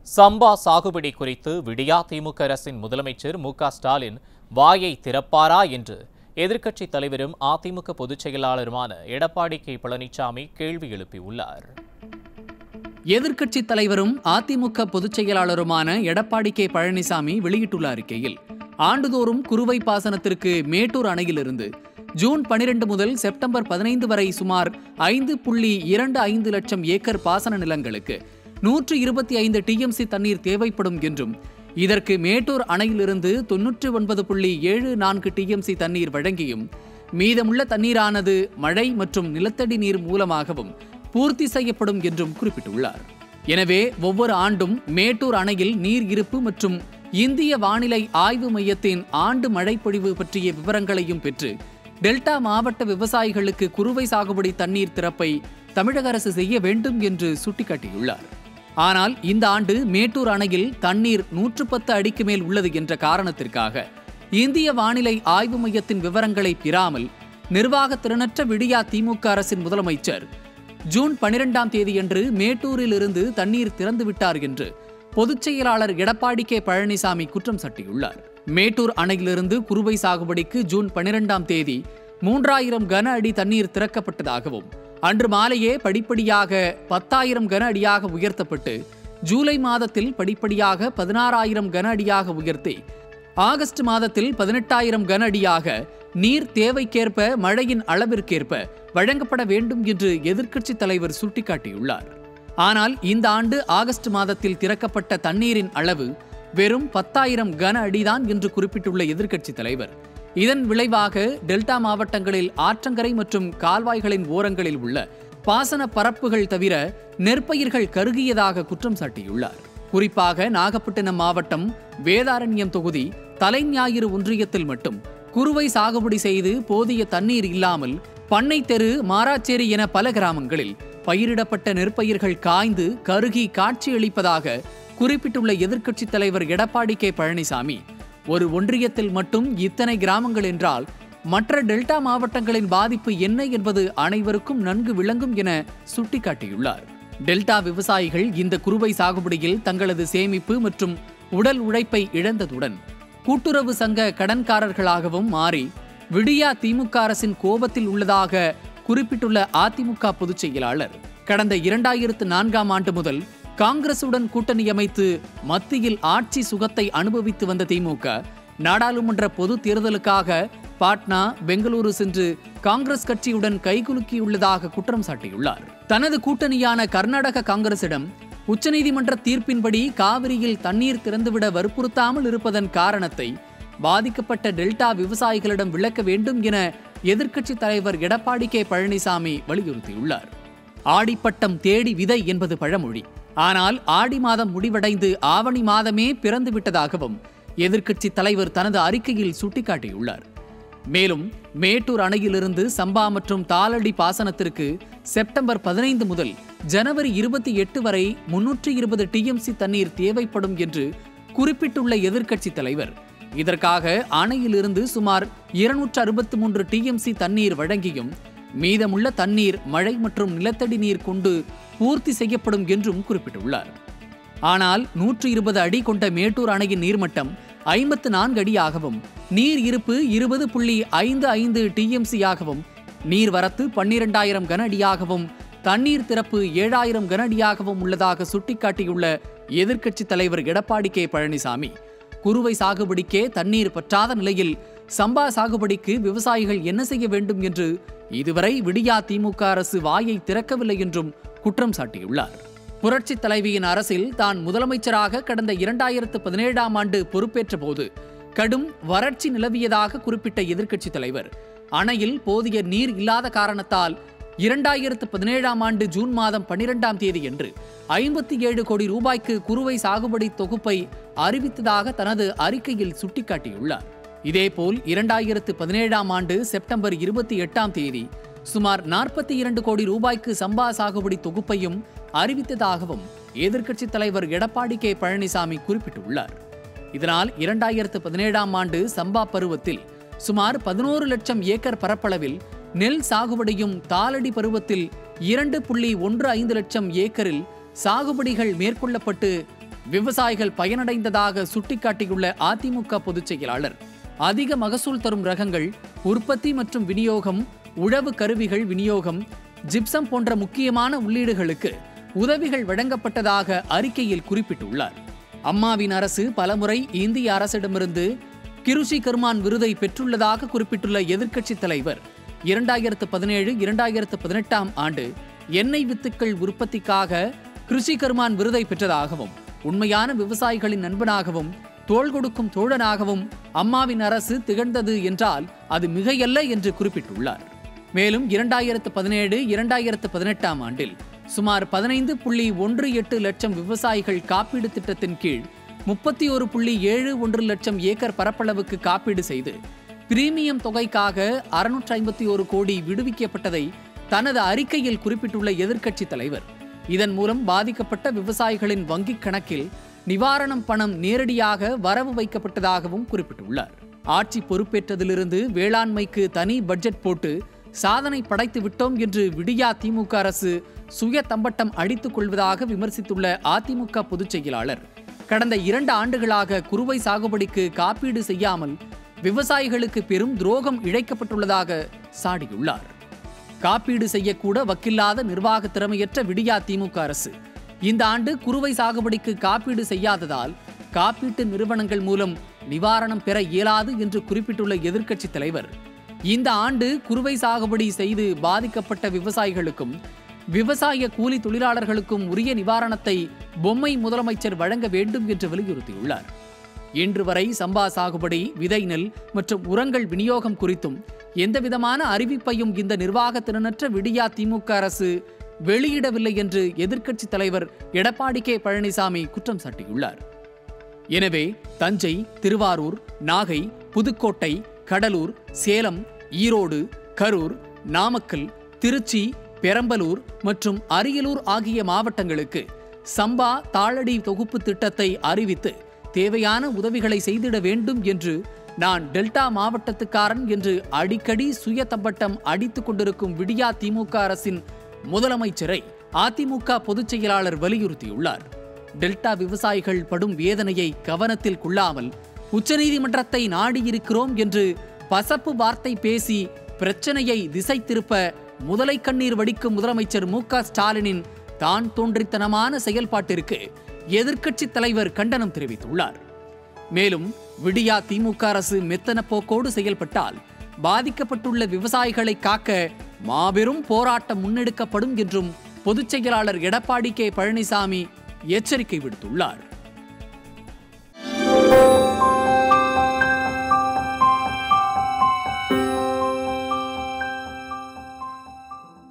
சம்பா சாகுபடி குறித்து விடியா திமுக அரசின் முதலமைச்சர் மு க ஸ்டாலின் வாயை திறப்பாரா என்று எதிர்க்கட்சித் தலைவரும் அதிமுக பொதுச் செயலாளருமான எடப்பாடி கே பழனிசாமி கேள்வி எழுப்பியுள்ளார் எதிர்க்கட்சித் தலைவரும் அதிமுக பொதுச் செயலாளருமான எடப்பாடி கே பழனிசாமி வெளியிட்டுள்ள அறிக்கையில் ஆண்டுதோறும் குறுவை பாசனத்திற்கு மேட்டூர் அணையிலிருந்து ஜூன் 12 முதல் செப்டம்பர் பதினைந்து வரை சுமார் ஐந்து புள்ளி இரண்டு ஐந்து லட்சம் ஏக்கர் பாசன நிலங்களுக்கு நூற்று இருபத்தி ஐந்து டிஎம்சி தண்ணீர் தேவைப்படும் என்றும் இதற்கு மேட்டூர் அணையிலிருந்து தொன்னூற்று ஒன்பது புள்ளி ஏழு நான்கு டிஎம்சி தண்ணீர் வழங்கியும் மீதமுள்ள தண்ணீரானது மழை மற்றும் நிலத்தடி நீர் மூலமாகவும் பூர்த்தி செய்யப்படும் என்றும் குறிப்பிட்டுள்ளார் எனவே ஒவ்வொரு ஆண்டும் மேட்டூர் அணையில் நீர் இருப்பு மற்றும் இந்திய வானிலை ஆய்வு மையத்தின் ஆண்டு மழைப்பொழிவு பற்றிய விவரங்களையும் பெற்று டெல்டா மாவட்ட விவசாயிகளுக்கு குறுவை சாகுபடி தண்ணீர் திறப்பை தமிழக அரசு செய்ய வேண்டும் என்று சுட்டிக்காட்டியுள்ளார் ஆனால் இந்த ஆண்டு மேட்டூர் அணையில் தண்ணீர் நூற்று பத்து அடிக்கு மேல் உள்ளது என்ற காரணத்திற்காக இந்திய வானிலை ஆய்வு மையத்தின் விவரங்களை பெறாமல் நிர்வாக திறனற்ற விடியா திமுக அரசின் முதலமைச்சர் ஜூன் பனிரெண்டாம் தேதியன்று மேட்டூரில் இருந்து தண்ணீர் திறந்து விட்டார் என்று பொதுச் செயலாளர் எடப்பாடி கே பழனிசாமி குற்றம் சாட்டியுள்ளார் மேட்டூர் அணையிலிருந்து குறுவை சாகுபடிக்கு ஜூன் பனிரெண்டாம் தேதி மூன்றாயிரம் கன அடி தண்ணீர் திறக்கப்பட்டதாகவும் அன்று மாலையே படிப்படியாக பத்தாயிரம் கன அடியாக உயர்த்தப்பட்டு ஜூலை மாதத்தில் படிப்படியாக பதினாறாயிரம் கன அடியாக உயர்த்தி ஆகஸ்ட் மாதத்தில் பதினெட்டாயிரம் கன அடியாக நீர் தேவைக்கேற்ப மழையின் அளவிற்கேற்ப வழங்கப்பட வேண்டும் என்று எதிர்க்கட்சித் தலைவர் சுட்டிக்காட்டியுள்ளார் ஆனால் இந்த ஆண்டு ஆகஸ்ட் மாதத்தில் திறக்கப்பட்ட தண்ணீரின் அளவு வெறும் பத்தாயிரம் கன அடிதான் என்று குறிப்பிட்டுள்ள எதிர்க்கட்சித் தலைவர் இதன் விளைவாக டெல்டா மாவட்டங்களில் ஆற்றங்கரை மற்றும் கால்வாய்களின் ஓரங்களில் உள்ள பாசன பரப்புகள் தவிர நெற்பயிர்கள் கருகியதாக குற்றம் சாட்டியுள்ளார் குறிப்பாக நாகப்பட்டினம் மாவட்டம் வேதாரண்யம் தொகுதி தலைஞாயிறு ஒன்றியத்தில் மட்டும் குறுவை சாகுபடி செய்து போதிய தண்ணீர் இல்லாமல் பண்ணை தெரு மாராச்சேரி என பல கிராமங்களில் பயிரிடப்பட்ட நெற்பயிர்கள் காய்ந்து கருகி காட்சியளிப்பதாக குறிப்பிட்டுள்ள எதிர்க்கட்சித் தலைவர் எடப்பாடி கே பழனிசாமி ஒரு ஒன்றியத்தில் மட்டும் இத்தனை கிராமங்கள் என்றால் மற்ற டெல்டா மாவட்டங்களின் பாதிப்பு என்ன என்பது அனைவருக்கும் நன்கு விளங்கும் என சுட்டிக்காட்டியுள்ளார் டெல்டா விவசாயிகள் இந்த குறுவை சாகுபடியில் தங்களது சேமிப்பு மற்றும் உடல் உழைப்பை இழந்ததுடன் கூட்டுறவு சங்க கடன்காரர்களாகவும் மாறி விடியா திமுக அரசின் கோபத்தில் உள்ளதாக குறிப்பிட்டுள்ள அதிமுக பொதுச் செயலாளர் கடந்த இரண்டாயிரத்து நான்காம் ஆண்டு முதல் காங்கிரசுடன் கூட்டணி அமைத்து மத்தியில் ஆட்சி சுகத்தை அனுபவித்து வந்த திமுக நாடாளுமன்ற பொது தேர்தலுக்காக பாட்னா பெங்களூரு சென்று காங்கிரஸ் கட்சியுடன் கைகுலுக்கியுள்ளதாக குற்றம் சாட்டியுள்ளார் தனது கூட்டணியான கர்நாடக காங்கிரசிடம் உச்சநீதிமன்ற தீர்ப்பின்படி காவிரியில் தண்ணீர் திறந்துவிட வற்புறுத்தாமல் இருப்பதன் காரணத்தை பாதிக்கப்பட்ட டெல்டா விவசாயிகளிடம் விளக்க வேண்டும் என எதிர்க்கட்சித் தலைவர் எடப்பாடி கே பழனிசாமி வலியுறுத்தியுள்ளார் ஆடிப்பட்டம் தேடி விதை என்பது பழமொழி ஆனால் ஆடி மாதம் முடிவடைந்து ஆவணி மாதமே பிறந்து விட்டதாகவும் எதிர்க்கட்சித் தலைவர் தனது அறிக்கையில் சுட்டிக்காட்டியுள்ளார் மேலும் மேட்டூர் அணையிலிருந்து சம்பா மற்றும் தாளடி பாசனத்திற்கு செப்டம்பர் பதினைந்து முதல் ஜனவரி இருபத்தி எட்டு வரை முன்னூற்றி இருபது டிஎம்சி தண்ணீர் தேவைப்படும் என்று குறிப்பிட்டுள்ள எதிர்க்கட்சித் தலைவர் இதற்காக அணையிலிருந்து சுமார் இருநூற்று அறுபத்தி மூன்று டிஎம்சி தண்ணீர் வழங்கியும் மீதமுள்ள தண்ணீர் மழை மற்றும் நிலத்தடி நீர் கொண்டு பூர்த்தி செய்யப்படும் என்றும் குறிப்பிட்டுள்ளார் ஆனால் நூற்று இருபது அடி கொண்ட மேட்டூர் அணையின் நீர்மட்டம் ஐம்பத்து நான்கு அடியாகவும் நீர் இருப்பு இருபது புள்ளி ஐந்து ஐந்து டிஎம்சியாகவும் நீர்வரத்து பன்னிரண்டாயிரம் கன அடியாகவும் தண்ணீர் திறப்பு ஏழாயிரம் கன அடியாகவும் உள்ளதாக சுட்டிக்காட்டியுள்ள எதிர்க்கட்சித் தலைவர் எடப்பாடி கே பழனிசாமி குறுவை சாகுபடிக்கே தண்ணீர் பற்றாத நிலையில் சம்பா சாகுபடிக்கு விவசாயிகள் என்ன செய்ய வேண்டும் என்று இதுவரை விடியா திமுக அரசு வாயை திறக்கவில்லை என்றும் குற்றம் சாட்டியுள்ளார் புரட்சித் தலைவியின் அரசில் தான் முதலமைச்சராக கடந்த இரண்டாயிரத்து பதினேழாம் ஆண்டு பொறுப்பேற்ற போது கடும் வறட்சி நிலவியதாக குறிப்பிட்ட எதிர்க்கட்சித் தலைவர் அணையில் போதிய நீர் இல்லாத காரணத்தால் இரண்டாயிரத்து பதினேழாம் ஆண்டு ஜூன் மாதம் பன்னிரெண்டாம் தேதியன்று ஐம்பத்தி ஏழு கோடி ரூபாய்க்கு குறுவை சாகுபடி தொகுப்பை அறிவித்ததாக தனது அறிக்கையில் சுட்டிக்காட்டியுள்ளார் இதேபோல் இரண்டாயிரத்து பதினேழாம் ஆண்டு செப்டம்பர் இருபத்தி எட்டாம் தேதி சுமார் நாற்பத்தி இரண்டு கோடி ரூபாய்க்கு சம்பா சாகுபடி தொகுப்பையும் அறிவித்ததாகவும் எதிர்க்கட்சித் தலைவர் எடப்பாடி கே பழனிசாமி குறிப்பிட்டுள்ளார் இதனால் இரண்டாயிரத்து பதினேழாம் ஆண்டு சம்பா பருவத்தில் சுமார் பதினோரு லட்சம் ஏக்கர் பரப்பளவில் நெல் சாகுபடியும் தாளடி பருவத்தில் இரண்டு புள்ளி ஒன்று ஐந்து லட்சம் ஏக்கரில் சாகுபடிகள் மேற்கொள்ளப்பட்டு விவசாயிகள் பயனடைந்ததாக சுட்டிக்காட்டியுள்ள அதிமுக பொதுச் செயலாளர் அதிக மகசூல் தரும் ரகங்கள் உற்பத்தி மற்றும் விநியோகம் உழவு கருவிகள் விநியோகம் ஜிப்சம் போன்ற முக்கியமான உள்ளீடுகளுக்கு உதவிகள் வழங்கப்பட்டதாக அறிக்கையில் குறிப்பிட்டுள்ளார் அம்மாவின் அரசு பலமுறை இந்திய அரசிடமிருந்து கிருஷி கர்மான் விருதை பெற்றுள்ளதாக குறிப்பிட்டுள்ள எதிர்க்கட்சித் தலைவர் இரண்டாயிரத்து பதினேழு இரண்டாயிரத்து பதினெட்டாம் ஆண்டு எண்ணெய் வித்துக்கள் உற்பத்திக்காக கிருஷி கர்மான் விருதை பெற்றதாகவும் உண்மையான விவசாயிகளின் நண்பனாகவும் தோள் கொடுக்கும் தோழனாகவும் அம்மாவின் அரசு திகழ்ந்தது என்றால் அது மிகையல்ல என்று குறிப்பிட்டுள்ளார் மேலும் இரண்டாயிரத்து பதினேழு இரண்டாயிரத்து பதினெட்டாம் ஆண்டில் சுமார் பதினைந்து புள்ளி ஒன்று எட்டு லட்சம் விவசாயிகள் காப்பீடு திட்டத்தின் கீழ் முப்பத்தி ஒரு புள்ளி ஏழு ஒன்று லட்சம் ஏக்கர் பரப்பளவுக்கு காப்பீடு செய்து பிரீமியம் தொகைக்காக அறுநூற்றி ஐம்பத்தி ஒரு கோடி விடுவிக்கப்பட்டதை தனது அறிக்கையில் குறிப்பிட்டுள்ள எதிர்க்கட்சித் தலைவர் இதன் மூலம் பாதிக்கப்பட்ட விவசாயிகளின் வங்கிக் கணக்கில் நிவாரணம் பணம் நேரடியாக வரவு வைக்கப்பட்டதாகவும் குறிப்பிட்டுள்ளார் ஆட்சி பொறுப்பேற்றதிலிருந்து வேளாண்மைக்கு தனி பட்ஜெட் போட்டு சாதனை படைத்து விட்டோம் என்று விடியா திமுக அரசு சுய தம்பட்டம் அடித்துக் கொள்வதாக விமர்சித்துள்ள அதிமுக பொதுச் செயலாளர் கடந்த இரண்டு ஆண்டுகளாக குறுவை சாகுபடிக்கு காப்பீடு செய்யாமல் விவசாயிகளுக்கு பெரும் துரோகம் இழைக்கப்பட்டுள்ளதாக சாடியுள்ளார் காப்பீடு செய்யக்கூட வக்கில்லாத நிர்வாக திறமையற்ற விடியா திமுக அரசு இந்த ஆண்டு குறுவை சாகுபடிக்கு காப்பீடு செய்யாததால் காப்பீட்டு நிறுவனங்கள் மூலம் நிவாரணம் பெற இயலாது என்று குறிப்பிட்டுள்ள எதிர்க்கட்சித் தலைவர் இந்த ஆண்டு குறுவை சாகுபடி செய்து பாதிக்கப்பட்ட விவசாயிகளுக்கும் விவசாய கூலி தொழிலாளர்களுக்கும் உரிய நிவாரணத்தை பொம்மை முதலமைச்சர் வழங்க வேண்டும் என்று வலியுறுத்தியுள்ளார் இன்று வரை சம்பா சாகுபடி விதை நெல் மற்றும் உரங்கள் விநியோகம் குறித்தும் எந்தவிதமான அறிவிப்பையும் இந்த நிர்வாக திறனற்ற விடியா திமுக அரசு வெளியிடவில்லை என்று எதிர்க்கட்சித் தலைவர் எடப்பாடி கே பழனிசாமி குற்றம் சாட்டியுள்ளார் எனவே தஞ்சை திருவாரூர் நாகை புதுக்கோட்டை கடலூர் சேலம் ஈரோடு கரூர் நாமக்கல் திருச்சி பெரம்பலூர் மற்றும் அரியலூர் ஆகிய மாவட்டங்களுக்கு சம்பா தாளடி தொகுப்பு திட்டத்தை அறிவித்து தேவையான உதவிகளை செய்திட வேண்டும் என்று நான் டெல்டா மாவட்டத்துக்காரன் என்று அடிக்கடி சுய தம்பட்டம் அடித்துக் கொண்டிருக்கும் விடியா திமுக அரசின் முதலமைச்சரை அதிமுக பொதுச் செயலாளர் வலியுறுத்தியுள்ளார் டெல்டா விவசாயிகள் படும் வேதனையை கவனத்தில் கொள்ளாமல் உச்சநீதிமன்றத்தை நாடியிருக்கிறோம் என்று பசப்பு வார்த்தை பேசி பிரச்சனையை திசை திருப்ப முதலை கண்ணீர் வடிக்கும் முதலமைச்சர் மு க ஸ்டாலினின் தான் தோன்றித்தனமான செயல்பாட்டிற்கு எதிர்க்கட்சித் தலைவர் கண்டனம் தெரிவித்துள்ளார் மேலும் விடியா திமுக அரசு மெத்தன போக்கோடு செயல்பட்டால் பாதிக்கப்பட்டுள்ள விவசாயிகளை காக்க மாபெரும் போராட்டம் முன்னெடுக்கப்படும் என்றும் பொதுச் செயலாளர் எடப்பாடி கே பழனிசாமி எச்சரிக்கை விடுத்துள்ளார்